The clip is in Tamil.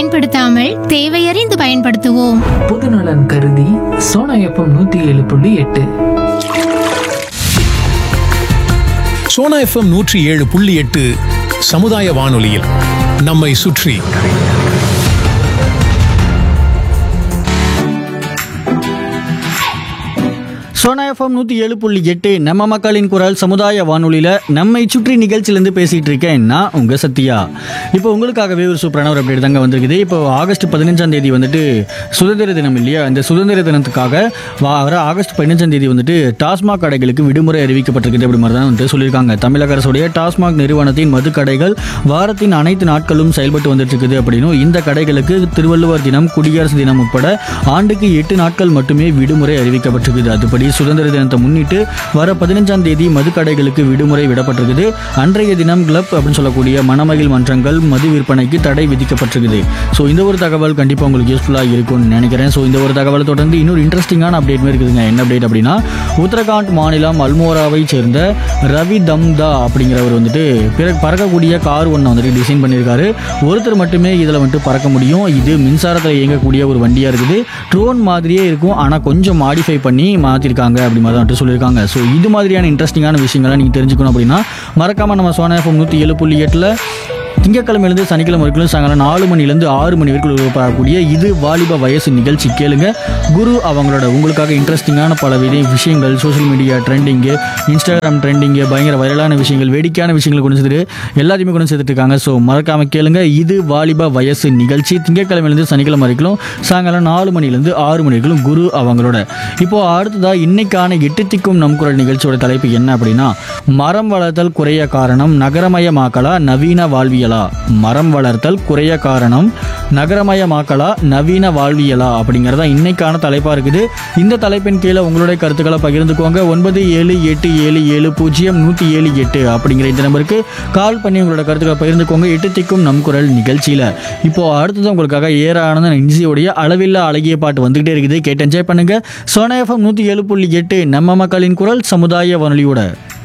பயன்படுத்தாமல் தேவையறிந்து பயன்படுத்துவோம் பொதுநலன் கருதி சோனா எஃப்எம் நூத்தி ஏழு புள்ளி எட்டு சோனா எஃப்எம் நூற்றி ஏழு புள்ளி எட்டு சமுதாய வானொலியில் நம்மை சுற்றி சோனா எஃப்எம் நூற்றி ஏழு புள்ளி எட்டு நம்ம மக்களின் குரல் சமுதாய வானொலியில் நம்மை சுற்றி நிகழ்ச்சியிலேருந்து பேசிகிட்டு இருக்கேன் நான் உங்கள் சத்யா இப்போ உங்களுக்காகவே ஒரு சூப்பரான ஒரு அப்டேட் தாங்க வந்திருக்குது இப்போ ஆகஸ்ட் பதினஞ்சாம் தேதி வந்துட்டு சுதந்திர தினம் இல்லையா இந்த சுதந்திர தினத்துக்காக வா- வர ஆகஸ்ட் பதினஞ்சாம் தேதி வந்துட்டு டாஸ்மாக் கடைகளுக்கு விடுமுறை அறிவிக்கப்பட்டிருக்குது அப்படி மாதிரி தான் வந்துட்டு சொல்லியிருக்காங்க தமிழக அரசுடைய டாஸ்மாக் நிறுவனத்தின் மது கடைகள் வாரத்தின் அனைத்து நாட்களும் செயல்பட்டு வந்துட்டு இருக்குது அப்படின்னும் இந்த கடைகளுக்கு திருவள்ளுவர் தினம் குடியரசு தினம் உட்பட ஆண்டுக்கு எட்டு நாட்கள் மட்டுமே விடுமுறை அறிவிக்கப்பட்டிருக்குது அதுபடி சுதந்திர தினத்தை முன்னிட்டு வர பதினஞ்சாம் தேதி மது கடைகளுக்கு விடுமுறை விடப்பட்டிருக்குது அன்றைய தினம் கிளப் அப்படின்னு சொல்லக்கூடிய மணமகிழ் மன்றங்கள் மது விற்பனைக்கு தடை விதிக்கப்பட்டிருக்குது ஸோ இந்த ஒரு தகவல் கண்டிப்பாக உங்களுக்கு யூஸ்ஃபுல்லாக இருக்கும்னு நினைக்கிறேன் ஸோ இந்த ஒரு தகவலை தொடர்ந்து இன்னொரு இன்ட்ரெஸ்டிங்கான அப்டேட் இருக்குதுங்க என்ன அப்டேட் அப்படின்னா உத்தரகாண்ட் மாநிலம் அல்மோராவை சேர்ந்த ரவி தம்தா அப்படிங்கிறவர் வந்துட்டு பிற பறக்கக்கூடிய கார் ஒன்றை வந்துட்டு டிசைன் பண்ணியிருக்காரு ஒருத்தர் மட்டுமே இதில் வந்துட்டு பறக்க முடியும் இது மின்சாரத்தில் இயங்கக்கூடிய ஒரு வண்டியாக இருக்குது ட்ரோன் மாதிரியே இருக்கும் ஆனால் கொஞ்சம் மாடிஃபை பண்ணி மாற்றிருக்காங்க அப்படி மாதிரி தான் வந்துட்டு சொல்லியிருக்காங்க ஸோ இது மாதிரியான இன்ட்ரெஸ்டிங்கான விஷயங்களை நீங்கள் தெரிஞ்சுக்கணும் அப்படின்னா மறக்காமல் நம்ம சோனா எஃப்எம் நூற்றி ஏழு புள்ளி எட்டில் திங்கக்கிழமையிலேருந்து சனிக்கிழமை வரைக்கும் சாயங்காலம் நாலு மணிலேருந்து ஆறு மணி வரைக்கும் ஒளிபரப்பக்கூடிய இது வாலிப வயசு நிகழ்ச்சி கேளுங்க குரு அவங்களோட உங்களுக்காக இன்ட்ரெஸ்டிங்கான பல வித விஷயங்கள் social media trending Instagram trending பயங்கர வைரலான விஷயங்கள் வேடிக்கையான விஷயங்களை கொண்டு சேர்த்துட்டு எல்லாத்தையுமே கொண்டு சேர்த்துட்டு இருக்காங்க ஸோ மறக்காம கேளுங்க இது வாலிப வயசு நிகழ்ச்சி திங்கக்கிழமையிலேருந்து சனிக்கிழமை வரைக்கும் சாயங்காலம் நாலு மணிலேருந்து ஆறு மணி வரைக்கும் குரு அவங்களோட இப்போ அடுத்ததா இன்னைக்கான எட்டு திக்கும் நம் குரல் நிகழ்ச்சியோட தலைப்பு என்ன அப்படின்னா மரம் வளர்த்தல் குறைய காரணம் நகரமயமாக்கலா நவீன வாழ்வியலா மரம் வளர்த்தல் குறைய காரணம் நகரமயமாக்கலா நவீன வாழ்வியலா அப்படிங்கிறதா இன்னைக்கான தலைப்பா இருக்குது இந்த தலைப்பின் கீழே உங்களுடைய கருத்துக்களை பகிர்ந்துக்கோங்க ஒன்பது ஏழு எட்டு ஏழு ஏழு பூஜ்ஜியம் நூற்றி ஏழு எட்டு அப்படிங்கிற இந்த நம்பருக்கு கால் பண்ணி உங்களோட கருத்துக்களை பகிர்ந்துக்கோங்க எட்டு திக்கும் நம் குரல் நிகழ்ச்சியில் இப்போ அடுத்தது உங்களுக்காக ஏற ஆனந்த இன்சியோடைய அளவில்லா அழகிய பாட்டு வந்துகிட்டே இருக்குது கேட்டு என்ஜாய் பண்ணுங்க சோனா எஃப்எம் நூற்றி ஏழு புள்ளி எட்டு நம்ம மக்களின் குரல் சமுதாய வானொலியோட